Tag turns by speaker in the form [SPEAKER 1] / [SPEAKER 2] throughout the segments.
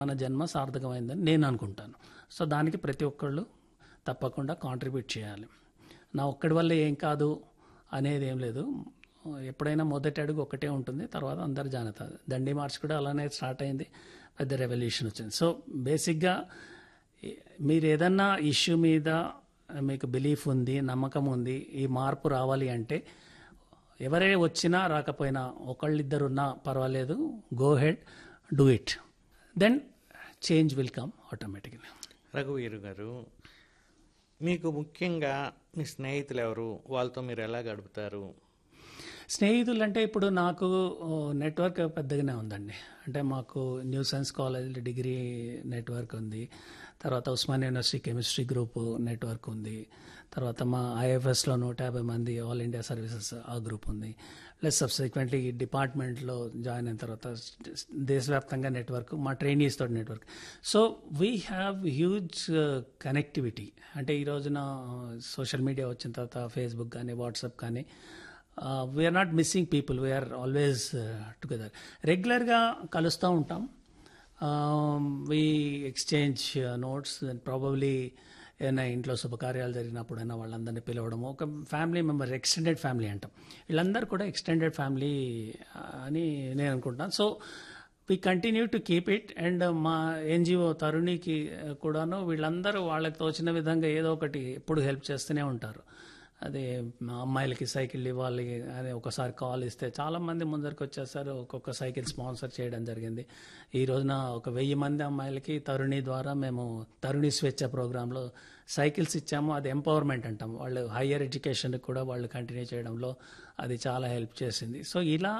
[SPEAKER 1] మన జన్మ సార్థకమైందని నేను అనుకుంటాను సో దానికి ప్రతి ఒక్కళ్ళు తప్పకుండా కాంట్రిబ్యూట్ చేయాలి నా ఒక్కడి వల్ల ఏం కాదు అనేది ఏం లేదు ఎప్పుడైనా మొదటి అడుగు ఒకటే ఉంటుంది తర్వాత అందరు జాగ్రత్త దండి మార్చ్ కూడా అలానే స్టార్ట్ అయింది పెద్ద రెవల్యూషన్ వచ్చింది సో బేసిక్గా మీరు ఏదన్నా ఇష్యూ మీద మీకు బిలీఫ్ ఉంది నమ్మకం ఉంది ఈ మార్పు రావాలి అంటే ఎవరే వచ్చినా రాకపోయినా ఒకళ్ళిద్దరు ఉన్నా పర్వాలేదు go head do it then change will come automatically
[SPEAKER 2] రఘువీరు గారు మీకు ముఖ్యంగా మీ స్నేహితులు ఎవరు వాళ్ళతో మీరు ఎలా గడుపుతారు
[SPEAKER 1] స్నేహితులు అంటే ఇప్పుడు నాకు నెట్వర్క్ పెద్దగానే ఉందండి అంటే మాకు new science college degree network ఉంది తర్వాత Osman university chemistry group network ఉంది తర్వాత మా ఐఎఫ్ఎస్లో నూట యాభై మంది ఆల్ ఇండియా సర్వీసెస్ ఆ గ్రూప్ ఉంది ప్లస్ సబ్సిక్వెంట్లీ డిపార్ట్మెంట్లో జాయిన్ అయిన తర్వాత దేశవ్యాప్తంగా నెట్వర్క్ మా ట్రైనీస్ తోటి network so we have huge connectivity అంటే ఈ రోజున సోషల్ మీడియా వచ్చిన తర్వాత ఫేస్బుక్ కానీ వాట్సాప్ కానీ we are not missing people we are always together రెగ్యులర్గా కలుస్తూ ఉంటాం we exchange notes and probably ఏదైనా ఇంట్లో శుభకార్యాలు జరిగినప్పుడైనా వాళ్ళందరినీ పిలవడము ఒక ఫ్యామిలీ మెంబర్ ఎక్స్టెండెడ్ ఫ్యామిలీ అంటాం వీళ్ళందరూ కూడా ఎక్స్టెండెడ్ ఫ్యామిలీ అని నేను అనుకుంటాను so we continue to keep it and మా ఎన్జిఓ తరుణికి కూడాను వీళ్ళందరూ వాళ్ళకి తోచిన విధంగా ఏదో ఒకటి ఎప్పుడు హెల్ప్ చేస్తూనే ఉంటారు అదే మా అమ్మాయిలకి సైకిల్ ఇవ్వాలి అని ఒకసారి కాల్ ఇస్తే చాలా మంది ముందరికి వచ్చేసారు ఒక్కొక్క సైకిల్ స్పాన్సర్ చేయడం జరిగింది ఈ రోజున ఒక వెయ్యి మంది అమ్మాయిలకి తరుణి ద్వారా మేము తరుణి స్వేచ్ఛ ప్రోగ్రాంలో సైకిల్స్ ఇచ్చాము అది ఎంపవర్మెంట్ అంటాం వాళ్ళు హయ్యర్ ఎడ్యుకేషన్ కూడా వాళ్ళు కంటిన్యూ చేయడంలో అది చాలా హెల్ప్ చేసింది సో ఇలా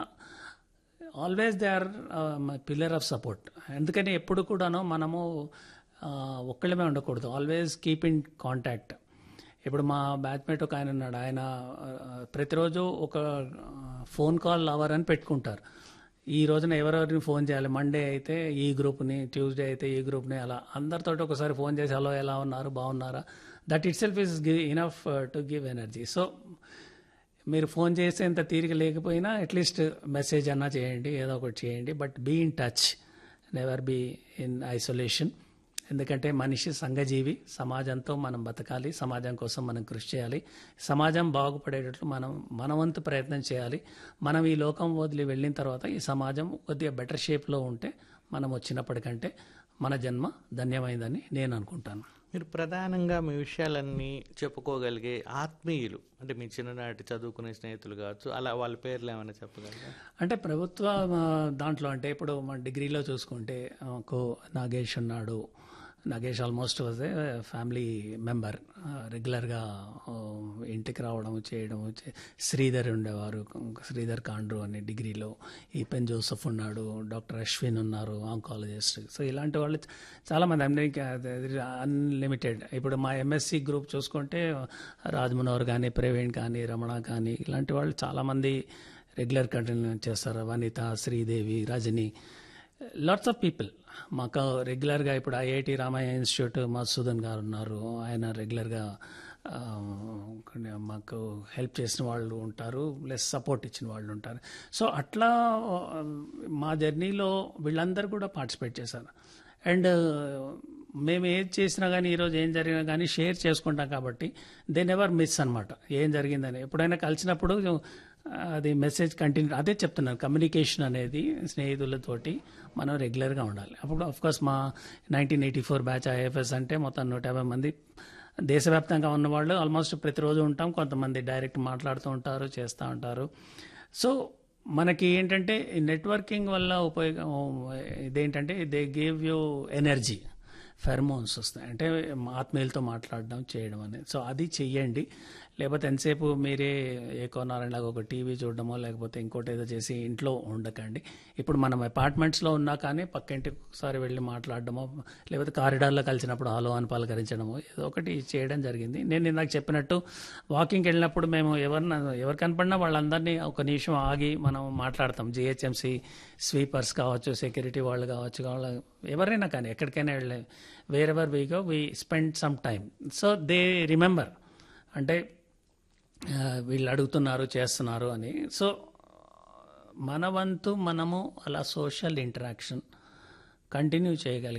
[SPEAKER 1] always they are pillar of support ఎందుకని ఎప్పుడు కూడాను మనము ఒక్కళ్ళమే ఉండకూడదు ఆల్వేస్ కీప్ ఇన్ కాంటాక్ట్ ఇప్పుడు మా బ్యాచ్మేట్ ఒక ఆయన ఉన్నాడు ఆయన ప్రతిరోజు ఒక ఫోన్ కాల్ లవర్ అని పెట్టుకుంటారు ఈ రోజున ఎవరెవరిని ఫోన్ చేయాలి మండే అయితే ఈ గ్రూప్ని ట్యూస్డే అయితే ఈ గ్రూప్ని అలా అందరితో ఒకసారి ఫోన్ చేసి హలో ఎలా ఉన్నారు బాగున్నారా that itself is enough to give energy so మీరు ఫోన్ చేసేంత తీరిక లేకపోయినా అట్లీస్ట్ మెసేజ్ అన్నా చేయండి ఏదో ఒకటి చేయండి but be in touch never be in isolation ఎందుకంటే మనిషి సంఘజీవి సమాజంతో మనం బతకాలి సమాజం కోసం మనం కృషి చేయాలి సమాజం బాగుపడేటట్లు మనం మనవంతు ప్రయత్నం చేయాలి మనం ఈ లోకం వదిలి వెళ్ళిన తర్వాత ఈ సమాజం కొద్దిగా బెటర్ షేప్లో ఉంటే మనం వచ్చినప్పటికంటే మన జన్మ ధన్యమైందని నేను అనుకుంటాను
[SPEAKER 2] మీరు ప్రధానంగా మీ విషయాలన్నీ చెప్పుకోగలిగే ఆత్మీయులు అంటే మీ చిన్ననాటి చదువుకునే స్నేహితులు కావచ్చు అలా వాళ్ళ పేర్లు ఏమైనా చెప్పగలరా
[SPEAKER 1] అంటే ప్రభుత్వ దాంట్లో అంటే ఇప్పుడు మన డిగ్రీలో చూసుకుంటే మాకు నాగేష్ ఉన్నాడు Nagesh almost was a family member రెగ్యులర్గా ఇంటికి రావడం చేయడం శ్రీధర్ ఉండేవారు శ్రీధర్ కాండ్రు అని డిగ్రీలో ఈ పెన్ జోసఫ్ ఉన్నాడు డాక్టర్ అశ్విన్ ఉన్నారు ఆంకాలజిస్ట్ సో ఇలాంటి వాళ్ళు చాలామంది అమెరికా అన్లిమిటెడ్ ఇప్పుడు మా ఎంఎస్సి గ్రూప్ చూసుకుంటే రాజ్మనోహర్ కానీ ప్రవీణ్ కానీ రమణ కానీ ఇలాంటి వాళ్ళు చాలామంది రెగ్యులర్ కంటిన్యూ చేస్తారు Vanitha Sridevi Rajani lots of people మాకు రెగ్యులర్గా ఇప్పుడు ఐఐటి రామయ్య ఇన్స్టిట్యూట్ మధుసూదన్ గారు ఉన్నారు ఆయన రెగ్యులర్గా మాకు హెల్ప్ చేసిన వాళ్ళు ఉంటారు ప్లస్ సపోర్ట్ ఇచ్చిన వాళ్ళు ఉంటారు సో అట్లా మా జర్నీలో వీళ్ళందరూ కూడా పార్టిసిపేట్ చేశారు అండ్ మేము ఏది చేసినా కానీ ఈరోజు ఏం జరిగినా కానీ షేర్ చేసుకుంటాం కాబట్టి దే నెవర్ మిస్ అనమాట ఏం జరిగిందని ఎప్పుడైనా కలిసినప్పుడు అది మెసేజ్ కంటిన్యూ అదే చెప్తున్నాను కమ్యూనికేషన్ అనేది స్నేహితులతోటి మనం రెగ్యులర్గా ఉండాలి అప్పుడు కోర్స్ మా nineteen eighty four batch IFS అంటే మొత్తం నూట యాభై మంది దేశవ్యాప్తంగా ఉన్నవాళ్ళు ఆల్మోస్ట్ ప్రతిరోజు ఉంటాం కొంతమంది డైరెక్ట్ మాట్లాడుతూ ఉంటారు చేస్తూ ఉంటారు సో మనకి ఏంటంటే నెట్వర్కింగ్ వల్ల ఉపయోగం ఇదేంటంటే they give you energy pheromones వస్తాయి అంటే ఆత్మీయులతో మాట్లాడడం చేయడం అనేది సో అది చెయ్యండి లేకపోతే ఎంతసేపు మీరే ఏ కొనారలాగా ఒక టీవీ చూడడమో లేకపోతే ఇంకోటి ఏదో చేసి ఇంట్లో ఉండకండి ఇప్పుడు మనం అపార్ట్మెంట్స్లో ఉన్నా కానీ పక్కింటికి ఒకసారి వెళ్ళి మాట్లాడడమో లేకపోతే కారిడార్లో కలిసినప్పుడు హలో అని పలకరించడమో ఏదో ఒకటి చేయడం జరిగింది నేను ఇందాక చెప్పినట్టు వాకింగ్కి వెళ్ళినప్పుడు మేము ఎవరిన ఎవరు కనపడినా వాళ్ళందరినీ ఒక నిమిషం ఆగి మనం మాట్లాడతాం జిహెచ్ఎంసీ స్వీపర్స్ కావచ్చు సెక్యూరిటీ వాళ్ళు కావచ్చు కావాలి ఎవరైనా కానీ ఎక్కడికైనా వెళ్ళే wherever we go we spend some time so they remember అంటే వీళ్ళు అడుగుతున్నారు చేస్తున్నారు అని సో మన వంతు మనము అలా సోషల్ ఇంటరాక్షన్ కంటిన్యూ చేయగలిగితే